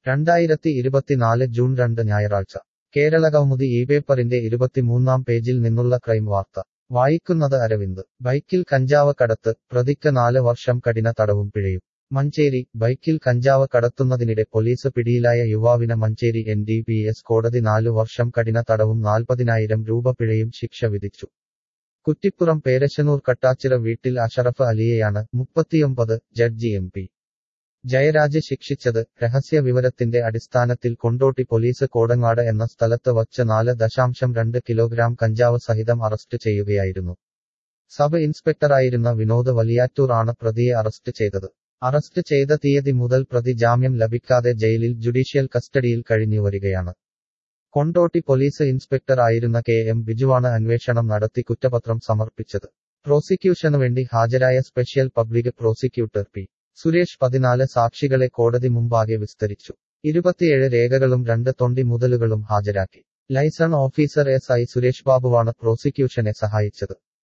രണ്ടായിരത്തി ഇരുപത്തിനാല് ജൂൺ രണ്ട് ഞായറാഴ്ച കേരളകൗമുദി ഈ പേപ്പറിന്റെ ഇരുപത്തിമൂന്നാം പേജിൽ നിന്നുള്ള ക്രൈം വാർത്ത വായിക്കുന്നത് അരവിന്ദ് ബൈക്കിൽ കഞ്ചാവ് കടത്ത് പ്രതിക്ക് നാല് വർഷം കഠിന തടവും പിഴയും മഞ്ചേരി ബൈക്കിൽ കഞ്ചാവ് കടത്തുന്നതിനിടെ പോലീസ് പിടിയിലായ യുവാവിന് Manjeri N D P S കോടതി നാലു വർഷം കഠിന തടവും നാൽപ്പതിനായിരം രൂപ പിഴയും ശിക്ഷ വിധിച്ചു കുറ്റിപ്പുറം പേരശനൂർ കട്ടാച്ചിറ വീട്ടിൽ അഷറഫ് അലിയെയാണ് മുപ്പത്തിയൊമ്പത് ജഡ്ജി എം പി ജയരാജ് ശിക്ഷിച്ചത് രഹസ്യ വിവരത്തിന്റെ അടിസ്ഥാനത്തിൽ കൊണ്ടോട്ടി പോലീസ് കോടങ്ങാട് എന്ന സ്ഥലത്ത് വച്ച് നാല് ദശാംശം രണ്ട് കിലോഗ്രാം കഞ്ചാവ് സഹിതം അറസ്റ്റ് ചെയ്യുകയായിരുന്നു സബ് ഇൻസ്പെക്ടറായിരുന്ന വിനോദ് വലിയാറ്റൂർ ആണ് പ്രതിയെ അറസ്റ്റ് ചെയ്തത് അറസ്റ്റ് ചെയ്ത തീയതി മുതൽ പ്രതി ജാമ്യം ലഭിക്കാതെ ജയിലിൽ ജുഡീഷ്യൽ കസ്റ്റഡിയിൽ കഴിഞ്ഞുവരികയാണ് കൊണ്ടോട്ടി പോലീസ് ഇൻസ്പെക്ടർ ആയിരുന്ന കെ എം ബിജുവാണ് അന്വേഷണം നടത്തി കുറ്റപത്രം സമർപ്പിച്ചത് പ്രോസിക്യൂഷനു വേണ്ടി ഹാജരായ special public prosecutor P Suresh പതിനാല് സാക്ഷികളെ കോടതി മുമ്പാകെ വിസ്തരിച്ചു ഇരുപത്തിയേഴ് രേഖകളും രണ്ട് തൊണ്ടി മുതലുകളും ഹാജരാക്കി liaison officer S I Suresh ബാബുവാണ് പ്രോസിക്യൂഷനെ സഹായിച്ചത്